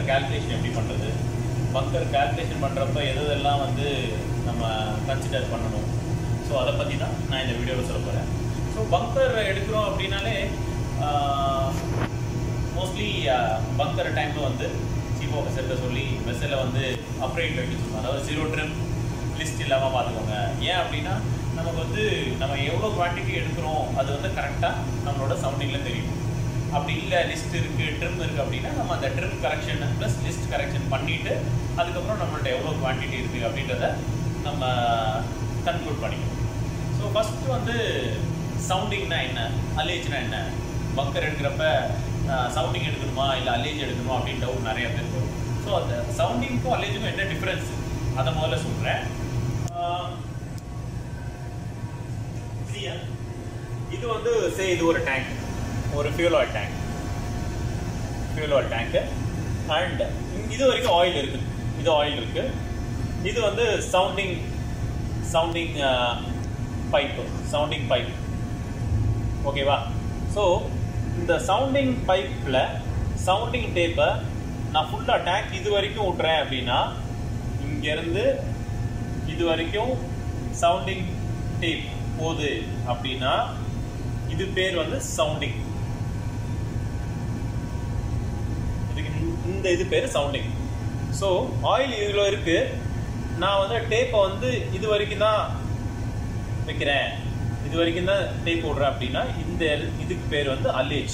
பங்கர் calculation எப்படி பண்ணுறது பங்கர் calculation பண்ணுறப்ப எது எதெல்லாம் வந்து நம்ம கன்சிடர் பண்ணணும் ஸோ அதை பற்றி தான் நான் இந்த வீடியோவில் சொல்ல போகிறேன் ஸோ பங்கர் எடுக்கிறோம் அப்படின்னாலே மோஸ்ட்லி பங்கர் டைமில் வந்து சீஃப் ஆஃபீஸர்கிட்ட சொல்லி வெசலில் வந்து அப்ரேட் வைக்க சொல்லுவாங்க அதாவது ஜீரோ ட்ரிம் லிஸ்ட் இல்லாமல் பார்த்துக்கோங்க ஏன் அப்படின்னா நமக்கு வந்து நம்ம எவ்வளோ குவான்டிட்டி எடுக்கிறோம் அது வந்து கரெக்டாக நம்மளோட சவுண்டிங்கில் தெரியும் அப்படி இல்லை லிஸ்ட் இருக்குது ட்ரிம் இருக்குது அப்படின்னா நம்ம அந்த trim correction plus list correction பண்ணிவிட்டு அதுக்கப்புறம் நம்மள்ட்ட எவ்வளோ குவான்டிட்டி இருக்குது அப்படின்றத நம்ம கன்க்ளூட் பண்ணிக்கணும் ஸோ ஃபஸ்ட்டு வந்து சவுண்டிங்னா என்ன அலேஜ்னா என்ன பங்கர் எடுக்கிறப்ப சவுண்டிங் எடுக்கணுமா இல்லை அலேஜ் எடுக்கணுமா அப்படின்னு டவுட் நிறைய பேர் வரும் ஸோ அந்த சவுண்டிங்க்கும் அலேஜுக்கும் என்ன டிஃப்ரென்ஸ் அதை முதல்ல சொல்கிறேன் இது வந்து சே இது ஒரு டேங்க் ஒரு fuel oil tank fuel oil tank and இது வரைக்கும் ஆயில் இருக்குது இது ஆயில் இருக்குது இது வந்து sounding sounding pipe sounding pipe ஓகேவா ஸோ இந்த சவுண்டிங் பைப்பில் சவுண்டிங் டேப்பை நான் ஃபுல்லாக டேங்க் இது வரைக்கும் விட்றேன் அப்படின்னா இங்கேருந்து இது வரைக்கும் சவுண்டிங் டேப் போகுது அப்படின்னா இது பேர் வந்து சவுண்டிங் இதுக்கு இந்த இது பேர் சவுண்டிங் ஸோ ஆயில் இதில் இருக்கு நான் வந்து டேப்பை வந்து இது வரைக்கும் தான் வைக்கிறேன் இது வரைக்கும் தான் டேப் போடுறேன் அப்படின்னா இந்த இதுக்கு பேர் வந்து அலேஜ்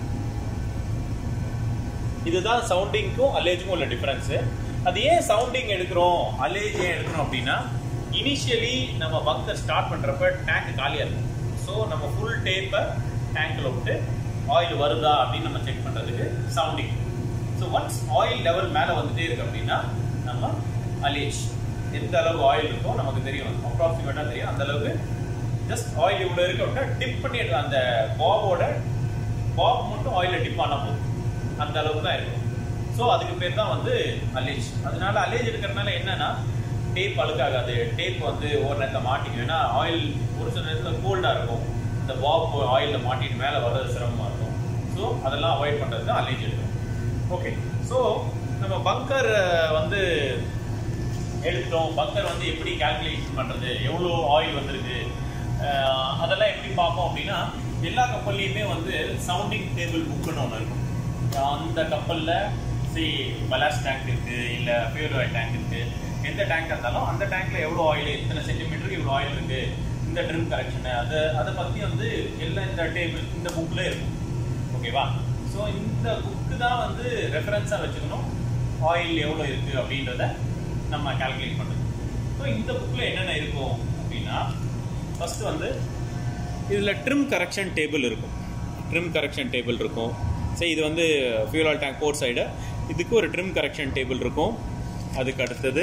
இதுதான் சவுண்டிங்க்கும் அலேஜுக்கும் உள்ள டிஃபரன்ஸு அது ஏன் சவுண்டிங் எடுக்கிறோம் அலேஜ் ஏன் எடுக்கிறோம் அப்படின்னா இனிஷியலி நம்ம பங்கர் ஸ்டார்ட் பண்ணுறப்ப டேங்க் காலியாக இருக்கும் ஸோ நம்ம ஃபுல் டேப்பை டேங்க்கில் விட்டு ஆயில் வருதா அப்படின்னு நம்ம செக் பண்ணுறதுக்கு sounding so once oil level மேலே வந்துட்டே இருக்கு அப்படின்னா நம்ம அலேஜ் எந்த அளவு ஆயில் இருக்கோ நமக்கு தெரியும் அப்ராக்சிமேட்டாக தெரியும் அந்த அளவுக்கு ஜஸ்ட் ஆயில் இவ்வளோ இருக்கு அப்படின்னா டிப் பண்ணி அந்த பாபோட பாப் மட்டும் ஆயிலில் டிப் ஆனால் போதும் அந்த அளவுக்கு தான் இருக்கும் ஸோ அதுக்கு பேர் தான் வந்து அலேஜ் அதனால அலேஜ் எடுக்கிறதுனால என்னன்னா டேப் அழுக்காகாது டேப் வந்து ஒரு நேரத்தில் மாட்டிக்கும் ஏன்னா ஆயில் ஒரு சில நேரத்தில் கோல்டாக இருக்கும் இந்த பாப் ஆயிலில் மாட்டிட்டு மேலே வர்றது சிரமமாக இருக்கும் ஸோ அதெல்லாம் அவாய்ட் பண்ணுறது தான் அலேஜ் எடுக்கும் ஓகே ஸோ நம்ம பங்கர் வந்து எடுத்துட்டோம் பங்கர் வந்து எப்படி கால்குலேஷன் பண்ணுறது எவ்வளோ ஆயில் வந்திருக்கு அதெல்லாம் எப்படி பார்ப்போம் அப்படின்னா எல்லா கப்பல்லையுமே வந்து சவுண்டிங் டேபிள் புக்குன்னு ஒன்று இருக்கும் அந்த கப்பலில் சி பலாஸ் டேங்க் இருக்குது இல்லை ஃபியூல் ஆயில் டேங்க் இருக்குது எந்த டேங்க் இருந்தாலும் அந்த டேங்க்ல எவ்வளோ ஆயில் இத்தனை சென்டிமீட்டருக்கு இவ்வளோ ஆயில் இருக்குது இந்த ட்ரிம் கரெக்ஷனு அதை அதை பற்றி வந்து எல்லாம் இந்த டேபிள் இந்த புக்கில் இருக்கும் ஓகேவா ஸோ இந்த புக்கு தான் வந்து ரெஃபரன்ஸாக வச்சுக்கணும் ஆயில் எவ்வளோ இருக்குது அப்படின்றத நம்ம கால்குலேட் பண்ணுறது ஸோ இந்த புக்கில் என்னென்ன இருக்கும் அப்படின்னா ஃபஸ்ட்டு வந்து இதில் ட்ரிம் கரெக்ஷன் டேபிள் இருக்கும் ட்ரிம் கரெக்ஷன் டேபிள் இருக்கும் சரி இது வந்து fuel oil tank port side இதுக்கு ஒரு ட்ரிம் கரெக்ஷன் டேபிள் இருக்கும் அதுக்கு அடுத்தது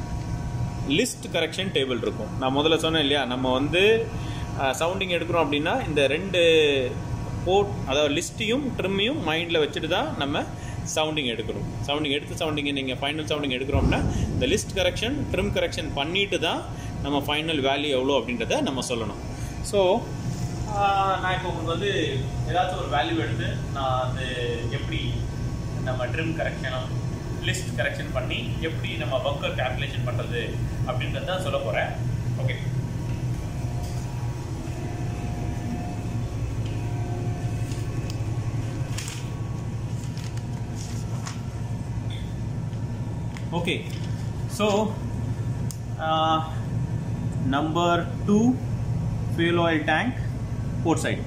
லிஸ்ட் கரெக்ஷன் டேபிள் இருக்கும் நான் முதல்ல சொன்னேன் இல்லையா நம்ம வந்து சவுண்டிங் எடுக்கிறோம் அப்படின்னா இந்த ரெண்டு போர்ட் அதாவது லிஸ்ட்டையும் ட்ரிம்மையும் மைண்டில் வச்சுட்டு தான் நம்ம சவுண்டிங் எடுக்கணும் சவுண்டிங் எடுத்து சவுண்டிங் நீங்கள் ஃபைனல் சவுண்டிங் எடுக்கிறோம்னா இந்த லிஸ்ட் கரெக்ஷன் ட்ரிம் கரெக்ஷன் பண்ணிட்டு தான் நம்ம ஃபைனல் வேல்யூ எவ்வளோ அப்படின்றத நம்ம சொல்லணும் ஸோ நான் இப்போ உங்களுக்கு வந்து ஏதாச்சும் ஒரு வேல்யூ எடுத்து நான் அது எப்படி நம்ம ட்ரிம் கரெக்ஷனும் லிஸ்ட் கரெக்ஷன் பண்ணி எப்படி நம்ம பங்கர் கால்குலேஷன் பண்ணுறது அப்படின்றது தான் சொல்ல போகிறேன் okay okay so number two fuel oil tank port side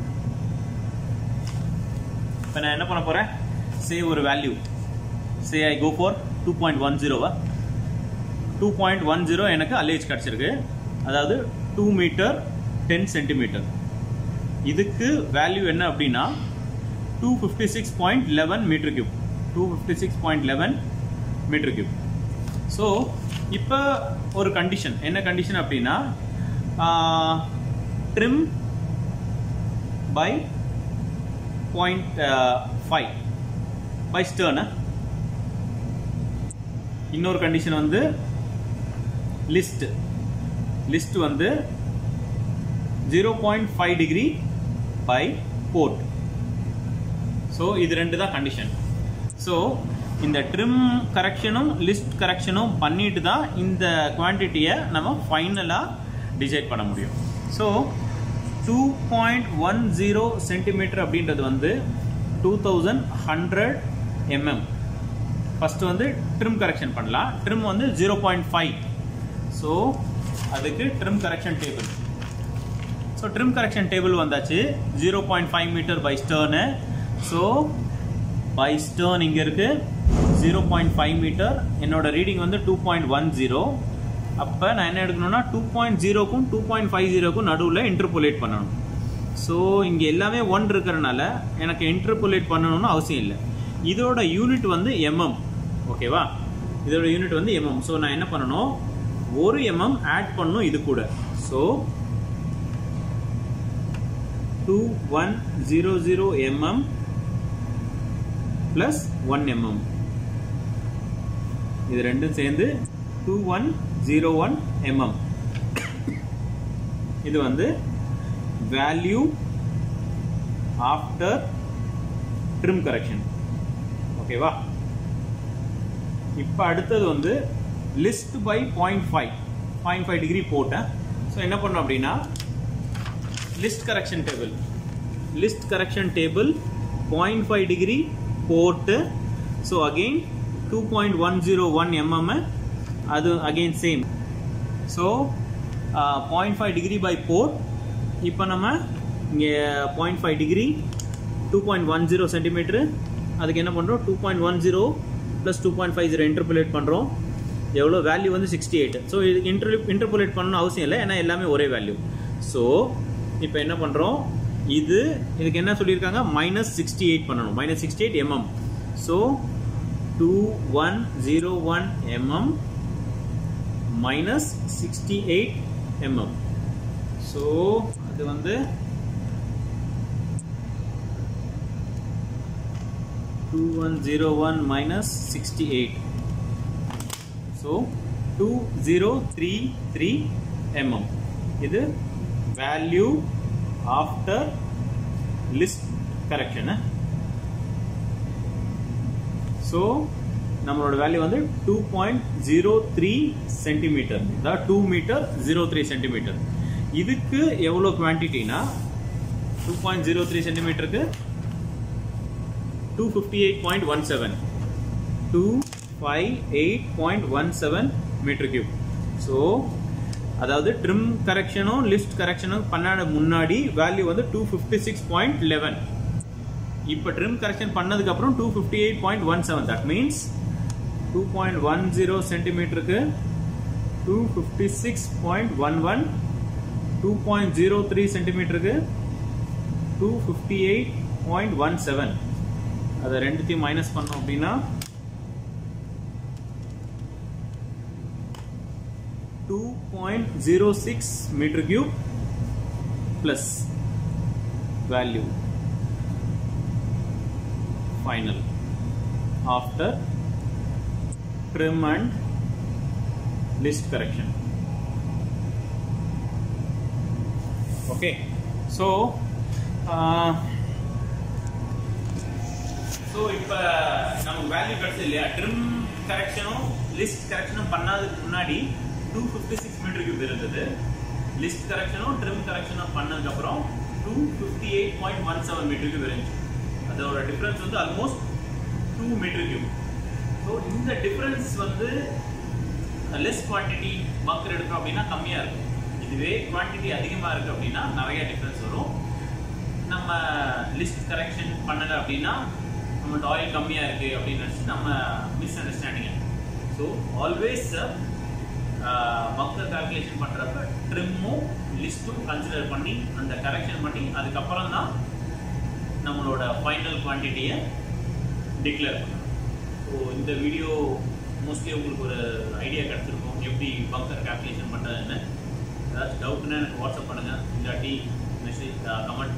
இப்போ நான் என்ன பண்ண போகிறேன் சே ஒரு value say I go for two point one ஜீரோவா டூ பாயிண்ட் ஒன் ஜீரோ எனக்கு அலேஜ் கிடச்சிருக்கு அதாவது டூ மீட்டர் டென் சென்டிமீட்டர் இதுக்கு வேல்யூ என்ன அப்படின்னா two fifty six point eleven metre cube two fifty six point eleven metre cube so இப்போ ஒரு condition என்ன கண்டிஷன் அப்படின்னா trim by point five by stern இன்னொரு கண்டிஷன் வந்து லிஸ்ட் லிஸ்ட் வந்து zero point five degree by port so இது ரெண்டு தான் கண்டிஷன் ஸோ இந்த ட்ரிம் கரெக்ஷனும் லிஸ்ட் கரெக்ஷனும் பண்ணிட்டு தான் இந்த குவான்டிட்டியை நம்ம ஃபைனலாக டிசைட் பண்ண முடியும் so two point one zero centimetre அப்படின்றது வந்து two thousand hundred mm first வந்து ட்ரிம் கரெக்ஷன் பண்ணலாம் ட்ரிம் வந்து ஜீரோ பாயிண்ட் ஃபைவ் ஸோ அதுக்கு trim correction table so trim correction table வந்தாச்சு zero point five metre by stern so by stern இங்கே இருக்கு zero point five metre என்னோட reading வந்து two point one zero அப்போ நான் என்ன எடுக்கணும்னா டூ பாயிண்ட் ஜீரோக்கும் டூ பாயிண்ட் ஃபைவ் ஜீரோக்கும் நடுவில் இன்டர்போலேட் பண்ணணும் ஸோ இங்கே எல்லாமே ஒன் இருக்கிறனால எனக்கு இன்டர்போலேட் பண்ணணும்னு அவசியம் இல்லை இதோட யூனிட் வந்து எம்எம் ஓகேவா இதோட யூனிட் வந்து எம்எம் ஸோ நான் என்ன பண்ணணும் ஒரு எம்எம் ஆட் பண்ணும் இது கூட so two one zero zero mm plus one mm இது ரெண்டும் சேர்ந்து two one zero one mm இது வந்து வேல்யூ ஆஃப்டர் ட்ரிம் கரெக்ஷன் ஓகேவா இப்போ அடுத்தது வந்து list by point five point five degree போட்டேன் ஸோ என்ன பண்ணோம் அப்படின்னா list correction table list correction table point five degree போட்டு so again two point one zero one mm அது again same so point five degree by port இப்போ நம்ம இங்கே point five degree two point one zero centimetre அதுக்கு என்ன பண்ணுறோம் two point one zero plus two point five zero interpolate பண்ணுறோம் எவ்வளோ value வந்து சிக்ஸ்டி எயிட் ஸோ இது இன்டர் இன்டர்புலேட் பண்ணணும் அவசியம் இல்லை ஏன்னா எல்லாமே ஒரே வேல்யூ ஸோ இப்போ என்ன பண்ணுறோம் இது இதுக்கு என்ன சொல்லியிருக்காங்க மைனஸ் சிக்ஸ்டி எயிட் பண்ணணும் minus sixty eight mm so two one zero one mm minus sixty eight mm so அது வந்து two one zero one minus sixty eight so two zero three three mm இது value after list correction so நம்மளோட value வந்து two point zero three centimetre அதாவது two metre zero three centimetre இதுக்கு எவ்வளோ குவான்டிட்டினா two point zero three சென்டிமீட்டருக்கு two fifty eight point one seven two five eight point one seven metre cube so அதாவது trim கரெக்ஷனும் list கரெக்ஷனும் பண்ண முன்னாடி வேல்யூ வந்து two fifty six point eleven இப்போ ட்ரிம் கரெக்ஷன் பண்ணதுக்கு அப்புறம் two fifty eight point one seven that means two point one zero சென்டிமீட்டருக்கு two fifty six point one one two point zero three சென்டிமீட்டருக்கு two fifty eight point one seven அதை ரெண்டுத்தையும் மைனஸ் பண்ணோம் அப்படின்னா two point zero six metre cube plus value final after trim and list correction okay so uh, so இப்போ நமக்கு value கிடைச்சது இல்லையா ட்ரிம் கரெக்ஷனும் லிஸ்ட் கரெக்ஷனும் பண்ணாததுக்கு முன்னாடி two fifty six metre cube இருந்தது லிஸ்ட் கரெக்ஷனும் ட்ரிம் கரெக்ஷனும் பண்ணதுக்கப்புறம் two fifty eight point one seven metre cube இருந்துச்சு அதோட டிஃப்ரென்ஸ் வந்து almost two metre cube so இந்த டிஃப்ரென்ஸ் வந்து லெஸ் குவான்டிட்டி பக்கர் எடுக்கிறோம் அப்படின்னா கம்மியாக இருக்கும் இதுவே குவான்டிட்டி அதிகமாக இருக்குது அப்படின்னா நிறைய டிஃப்ரென்ஸ் வரும் நம்ம லிஸ்ட் கரெக்ஷன் பண்ணலை அப்படின்னா நம்மள்ட்ட ஆயில் கம்மியாக இருக்குது அப்படின்னு நினச்சி நம்ம misunderstanding so always bunker calculation பண்ணுறப்ப ட்ரிம்மும் லிஸ்ட்டும் கன்சிடர் பண்ணி அந்த கரெக்ஷன் பண்ணி அதுக்கப்புறம் தான் நம்மளோட ஃபைனல் குவான்டிட்டியை டிக்ளேர் பண்ணணும் ஸோ இந்த வீடியோ மோஸ்ட்லி உங்களுக்கு ஒரு ஐடியா கிடச்சிருக்கும் எப்படி பங்கர் கால்குலேஷன் பண்ணுறதுன்னு ஏதாச்சும் டவுட்னா எனக்கு வாட்ஸ்அப் பண்ணுங்கள் இல்லாட்டி மெசேஜ் கமெண்ட்